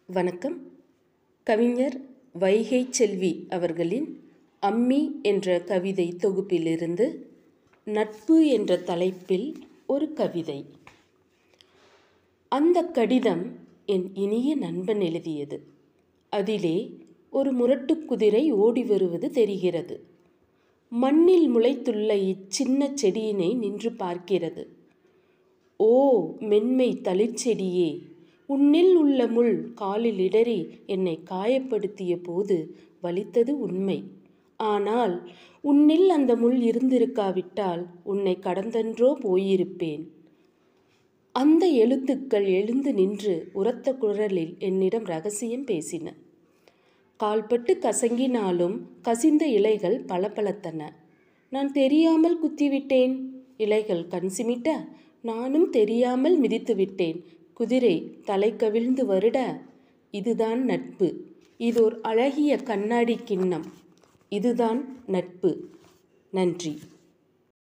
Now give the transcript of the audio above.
வணக்கம் கவிஞர் வைகை செல்வி அவர்களின் அம்மி என்ற கவிதை தொகுப்பிலிருந்து நட்பு என்ற தலைப்பில் ஒரு கவிதை அந்த கடிதம் என் இனிய நண்பன் எழுதியது அதிலே ஒரு முரட்டுக் குதிரை ஓடி வருவது தெரிகிறது மண்ணில் முளைத்துள்ள இச்சின்ன செடியினை நின்று பார்க்கிறது ஓ மென்மை தளிர்ச்செடியே உன்னில் உள்ள முள் காலில் இடறி என்னை காயப்படுத்திய போது வலித்தது உண்மை ஆனால் உன்னில் அந்த முள் இருந்திருக்காவிட்டால் உன்னை கடந்தன்றோ போயிருப்பேன் அந்த எழுத்துக்கள் எழுந்து நின்று உரத்த குரலில் என்னிடம் ரகசியம் பேசின கால்பட்டு கசங்கினாலும் கசிந்த இலைகள் பளபளத்தன நான் தெரியாமல் குத்திவிட்டேன் இலைகள் கண் சிமிட்ட நானும் தெரியாமல் மிதித்து விட்டேன் குதிரை தலை கவிழ்ந்து வருட இதுதான் நட்பு இதோர் அழகிய கண்ணாடி கிண்ணம் இதுதான் நட்பு நன்றி